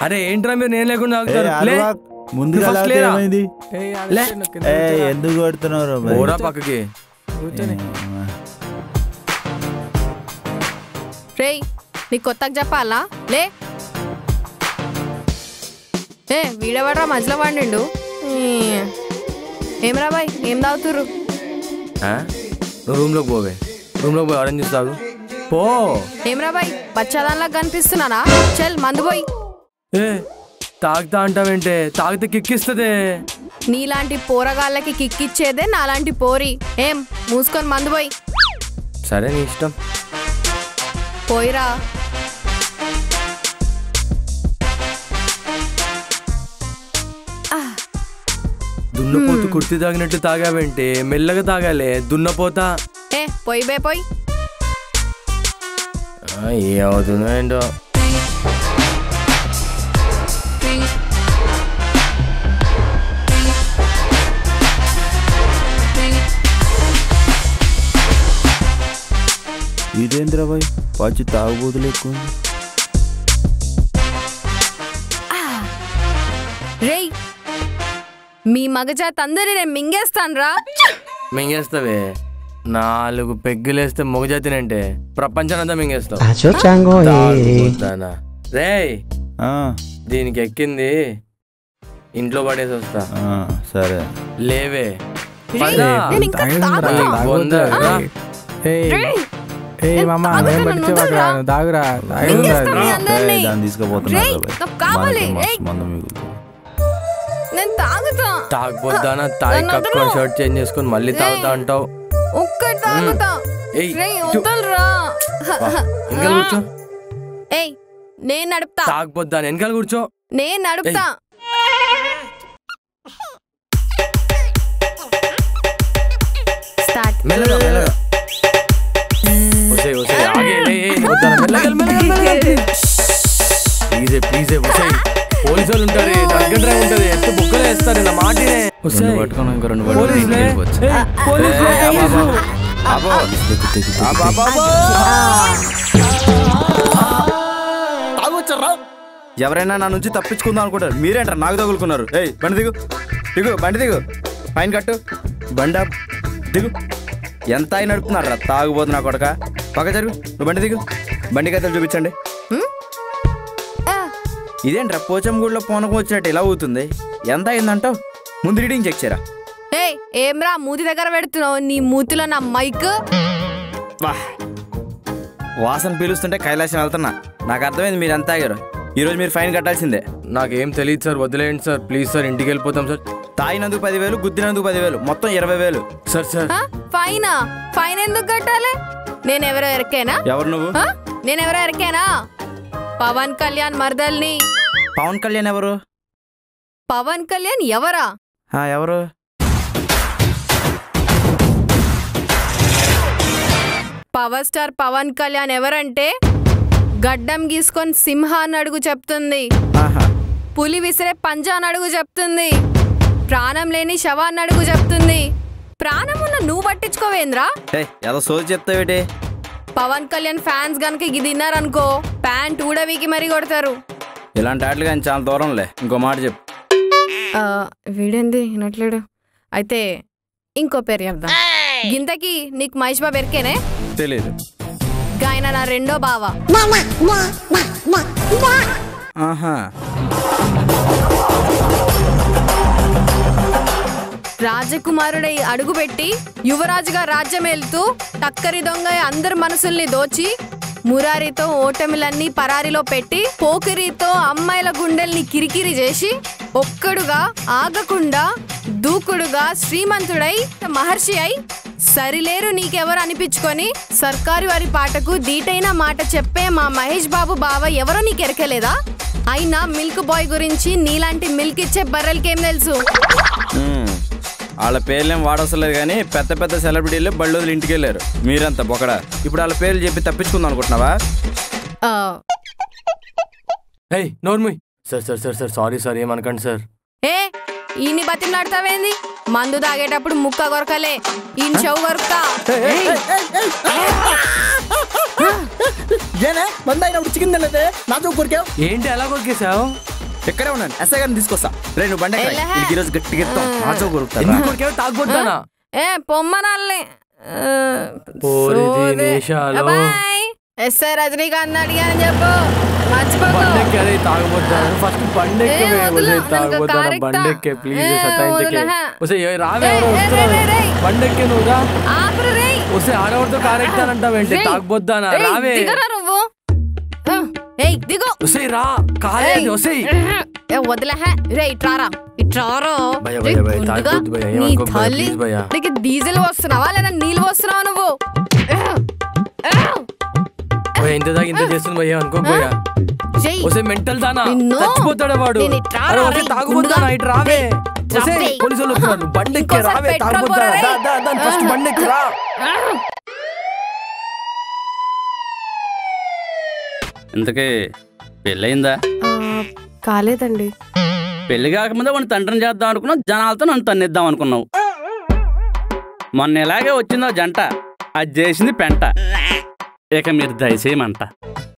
అరే ఏంట్రా మీరు నేను లేకుండా ఏ, ఆగుతారు లే అరవా, ముందుగా నువ్వు first లాగితే లేరా? ఏమైంది ఏయ్, లే. ఆలోచన కింద ఏ కూర్చోరా. ఎందుకు కొడుతున్నారు భయ్? ఓరా పక్కకి కూర్చొని రేయ్ నీకు కొత్తగా చెప్పాలా లే ఏ వీడవాడ్రా మధ్యలో వాడిండు ఏం రా బాయ్ ఏం తాగుతుర్రు ఆ? నువ్వు రూమ్లోకి పోవే రూమ్లోకి పోయి ఆరెంజ్ జ్యూస్ తాగు పో ఏం రా బాయ్ బచ్చాదానిలా కనిపిస్తున్నానా చల్ మందు పోయి ఏ తాగుతా అంటావేంటే తాగితే కిక్కిస్తుంది నీలాంటి పోరగాళ్ళకి కిక్కిచ్చేదే నాలాంటి పోరి ఏం మూసుకొని మందు పోయి సరే నీ ఇష్టం పోయిరా దున్నపోతు కుర్తి తాగినట్టు తాగావేంటే మెల్లగా తాగాలే దున్నపోతా ఏ పోయి బే పోయి ఆ, ఏమవుతుందో ఏంటో ఇదేంద్రా భయ్ పచ్చి తాగుబోతులు ఎక్కువ ఉంది. రేయ్ మీ మగజాత్ అందరి నేను మింగేస్తాను రా మింగేస్తావే నాలుగు పెగ్గులేస్తే మొగజాతినంటే ప్రపంచానంతా మింగేస్తావు తాగుపోతానా. రేయ్ ఆ, దీనికి ఎక్కింది ఇంట్లో పడేసి వస్తా ఆ, సరే లేవే రేయ్, పదా. నేను ఇంకా తాగేదిరా, తాగుతా. బొంద, తాగొద్దురా, రా. ఏయ్, రేయ్, ఏయ్ నేను మామ తాగుతా, నేను నన్ను పట్టించేవాడురా వదలరా. నువ్వు తాగురా తాగేదిరా మింగేస్తా మీ ఏ, అందరినీ. దాన్ని తీసుకుపోతున్నారు రేయ్, భయ్. నాకు కావాలి, మనకి ఏయ్. మస్తు మందు మిగులుతుంది. నేను తాగుతా తాగపోతానా తాగి నన్ను కక్కుని వదలు. షర్ట్ చేంజ్ చేసుకొని మళ్ళీ తాగుతా అంటావు ఒక్కటి తాగుతా ఏయ్, రేయ్ చూ. వదలరా ఇంకా కూర్చో ఏయ్ నేను నడుపుతా తాగపోద్దాను వెనకాల కూర్చో నేను నడుపుతా స్టార్ట్ మెల్లగా మెల్లగా వసే వసే ఆగే ఏయ్, ఏయ్, వద్దానా, మెల్లగా, మెల్లగా, మెల్లగా. ప్లీజే ప్లీజే వసే పోలీసు వాళ్ళు ఉంటారు డ్రంక్ డ్రైవ్ ఉంటది ఎంత బుక్కలు వేస్తారు నా మాటినే వసే రెండు పట్టుకొని ఇంకో రెండు పోలీసులే పట్టుకొని ఏయ్, పోలీసులే, పోలీసు. ఎవరైనా నా నుంచి తప్పించుకుందాం అనుకుంటారు మీరేంటారు నాకు తగులుకున్నారు ఏయ్ బండి దిగు దిగు బండి దిగు ఫైన్ కట్టు బండి ఆపు. దిగు ఎంత అయి నడుపుతున్నారా తాగుబోతు నా కొడక పక్క జరుగు నువ్వు బండి దిగు బండి కథలు చూపించండి ఇదేంట్రా పోచంగూడలో పోనకం వచ్చినట్టు ఇలా అవుతుంది ఎంత అయిందంటావు ముందు రీడింగ్ చెక్ చేయరా ఏయ్ ఏమ్రా మూతి దగ్గర పెడుతున్నావు నీ మూతిలో నా మైక్ వా వాసన పీలుస్తుంటే కైలాసం వెళ్తున్నా నాకు అర్థమైంది మీరు ఎంత తాగారు ఈరోజు మీరు ఫైన్ కట్టాల్సిందే నాకేం తెలియదు సార్ వదిలేయండి సార్ ప్లీజ్ సార్ ఇంటికి వెళ్ళిపోతాం సార్ తాగినందుకు పదివేలు గుద్దినందుకు పదివేలు మొత్తం ఇరవై వేలు సార్ సార్ ఆ? ఫైనా ఫైన్ ఎందుకు కట్టాలి నేనెవరో ఎరకేనా ఎవరు నువ్వు ఆ? నేనెవరో ఎరకేనా పవన్ కళ్యాణ్ మరదల్ని పవన్ కళ్యాణ్ ఎవరు పవన్ కళ్యాణ్ ఎవరా ఆ, ఎవరు పవర్ స్టార్ పవన్ కళ్యాణ్ ఎవరంటే గడ్డం గీసుకొని సింహాన్ని అడుగు చెప్తుంది ఆహా పులి విసిరే పంజాన్ అడుగు చెప్తుంది ప్రాణం లేని శవాన్ని అడుగు చెప్తుంది ప్రాణం ఉన్న నువ్వు పట్టించుకోవేంద్రా ఏ ఏదో సోది చెప్తావేటి పవన్ కళ్యాణ్ ఫ్యాన్స్ గనక ఇది తిన్నారనుకో ప్యాంట్ ఊడవీకి మరీ కొడతారు ఇలాంటి ఆటలు కానీ చాలా దూరంలే ఇంకో మాట చెప్పు ఆ, వీడేంది వినట్లేడు అయితే ఇంకో పేరు చెప్దాం గింతకి నీకు మహేష్ బాబు ఎరికేనే తెలియదు గాయన నా రెండో బావ ఆహా రాజకుమారుడై అడుగుపెట్టి యువరాజుగా రాజ్యమేలుతూ టక్కరి దొంగ అందరి మనసుల్ని దోచి మురారితో ఓటమిలన్నీ పరారిలో పెట్టి పోకిరితో అమ్మాయిల గుండెల్ని కిరికిరి చేసి ఒక్కడుగా ఆగకుండా దూకుడుగా శ్రీమంతుడై మహర్షి అయి సరిలేరు నీకెవరు అనిపించుకొని సర్కారు వారి పాటకు దీటైన మాట చెప్పే మా మహేష్ బాబు బావ ఎవరో నీకెరకలేదా అయినా మిల్క్ బాయ్ గురించి నీలాంటి మిల్క్ ఇచ్చే బర్రెలకేం తెలుసు ఉమ్. వాళ్ళ పేర్లేం వాడవసలేదు కానీ పెద్ద పెద్ద సెలబ్రిటీలు బళ్ళోదులు ఇంటికి వెళ్ళారు మీరంతా బొకడ ఇప్పుడు వాళ్ళ పేర్లు చెప్పి తప్పించుకుందాం అనుకుంటున్నావా ఆ, ఏయ్ నోర్ముయ్ sir sir sir sir sorry sir ఏమనకండి సార్ ఏ ఈయన్ని బతిమలాడతావేంది మందు తాగేటప్పుడు ముక్క కొరకలే ఈయన చెవు కొరుకుతా ఏనే మంద అయినప్పుడు చికెన్ తినలేదే నాతో కొరికావు ఏంటి ఎలా కొరికేసావు ఇక్కడే ఉన్నాను ఎస్ఐ గారిని తీసుకొస్తా రే నువ్వు బండి ఎక్కరా. ఎల్లహే. వీడికి ఈరోజు గట్టిగా ఎత్తాం నాచో కొరుకుతారా ఎందుకు కొరికావు? తాగబోద్దానా ఏ పొమ్మనాల్ని పోరిది నిషాలో. ఎస్ఐ రజనీకాంత్ అడిగాను చెప్పు మర్చిపోకు బండెక్కి అదే తాగబోద్దాను ఫస్ట్ బండెక్కి ఏ, వదిలు, వదిలే తాగబోద్దాను నన్ను correct ఆ. బండెక్కే ప్లీజ్ ఏ, సతాయించకే వదిలే. వసే ఏ, రావే ఏ, ఎవరో ఏ, వస్తున్నారు రే, రే, రే. బండెక్కి నువ్వుదా ఆపురు రేయ్ వస్తే ఆడవడితో కారెక్టానంటావేంటి రేయ్. తాగబోద్దానా ఏయ్, రావే దిగరా నువ్వు ఆ, ఏయ్ దిగు వసే రా కారే ఏయ్. వసే ఏ వదిలే రే ఇట్రారా ఇట్రారా భయ, రే, భయ, భయ, గుండుగా, తాగొద్దు భయ, నీ ఏమనుకోకు భయ, తల్లి please భయ. నీకు డీజిల్ వస్తున్నావా లేదా నీళ్ళు వస్తున్నావా నువ్వు భయ, ఇంత దాకా ఇంత చేస్తుంది భయ్యా అనుకో భయ్యా చెయ్యి. వసే మెంటల్ దానా నిన్ను. చచ్చిపోతాడా వాడు నేను ఇట్రా అరే రా, వసే రేయ్, తాగుబోతానా గుండుగా. ఇటు రావే రేయ్, వసే రేయ్. పోలీసు వాళ్ళు వస్తున్నారు బండెక్కి ఇంకోసారి రావే పెట్రోల్ తాగుబోతానా పోరా, దా, రేయ్. దా, దా, ఫస్ట్ బండెక్కి రా ఇంతకీ పెళ్ళయిందా కాలేదండి పెళ్లి కాకముందే వాడిని తండ్రిని చేద్దాం అనుకున్నావు జనాలతో నన్ను తన్నిద్దాం అనుకున్నావు మొన్న ఇలాగే వచ్చిందో జంట అది చేసింది పెంట ఇక మీరు దయచేయమంట